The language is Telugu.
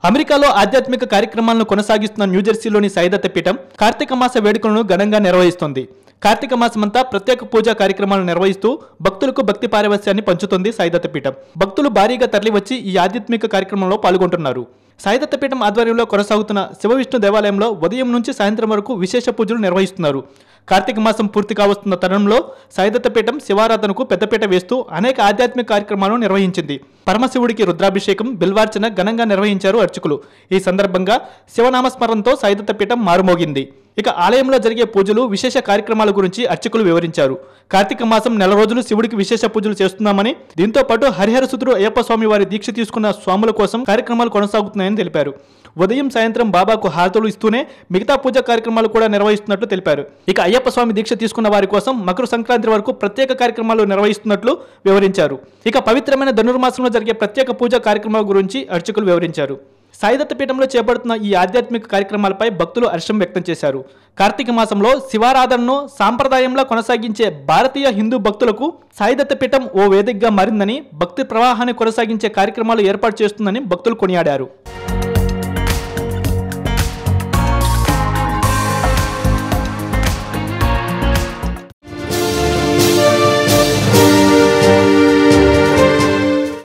అమెరికాలో ఆధ్యాత్మిక కార్యక్రమాలను కొనసాగిస్తున్న న్యూజెర్సీలోని సాయిదత్త పీఠం కార్తీక మాస వేడుకలను ఘనంగా నిర్వహిస్తోంది కార్తీక మాసమంతా ప్రత్యేక పూజా కార్యక్రమాలు నిర్వహిస్తూ భక్తులకు భక్తి పారవస్యాన్ని పంచుతోంది సాయిదత్త పీఠం భక్తులు భారీగా తరలివచ్చి ఈ ఆధ్యాత్మిక కార్యక్రమంలో పాల్గొంటున్నారు సాయిదత్త పీఠం ఆధ్వర్యంలో కొనసాగుతున్న శివ విష్ణు దేవాలయంలో ఉదయం నుంచి సాయంత్రం వరకు విశేష పూజలు నిర్వహిస్తున్నారు కార్తీక మాసం పూర్తి కావస్తున్న తరుణంలో సాయిదత్త పీఠం శివారాధనకు పెద్దపీట వేస్తూ అనేక ఆధ్యాత్మిక కార్యక్రమాలను నిర్వహించింది పరమశివుడికి రుద్రాభిషేకం బిల్వార్చన ఘనంగా నిర్వహించారు అర్చకులు ఈ సందర్భంగా శివనామస్మరణతో సాయిదత్త పీఠం మారుమోగింది ఇక ఆలయంలో జరిగే పూజలు విశేష కార్యక్రమాల గురించి అర్చకులు వివరించారు కార్తీక మాసం నెల రోజులు శివుడికి విశేష పూజలు చేస్తున్నామని దీంతో పాటు హరిహర సుతుడు అయ్యప్ప స్వామి వారి దీక్ష తీసుకున్న స్వాముల కోసం కార్యక్రమాలు కొనసాగుతున్నాయని తెలిపారు ఉదయం సాయంత్రం బాబాకు హారతులు ఇస్తూనే మిగతా పూజా కార్యక్రమాలు కూడా నిర్వహిస్తున్నట్లు తెలిపారు ఇక అయ్యప్ప స్వామి దీక్ష తీసుకున్న వారి కోసం మకర సంక్రాంతి వరకు ప్రత్యేక కార్యక్రమాలు నిర్వహిస్తున్నట్లు వివరించారు ఇక పవిత్రమైన ధనుర్మాసంలో జరిగే ప్రత్యేక పూజా కార్యక్రమాల గురించి అర్చకులు వివరించారు సాయిదత్త పీఠంలో చేపడుతున్న ఈ ఆధ్యాత్మిక కార్యక్రమాలపై భక్తులు హర్షం వ్యక్తం చేశారు కార్తీక మాసంలో శివారాధనను సాంప్రదాయంలా కొనసాగించే భారతీయ హిందూ భక్తులకు సాయిదత్త పీఠం ఓ వేదికగా మారిందని భక్తి ప్రవాహాన్ని కొనసాగించే కార్యక్రమాలు ఏర్పాటు చేస్తుందని భక్తులు కొనియాడారు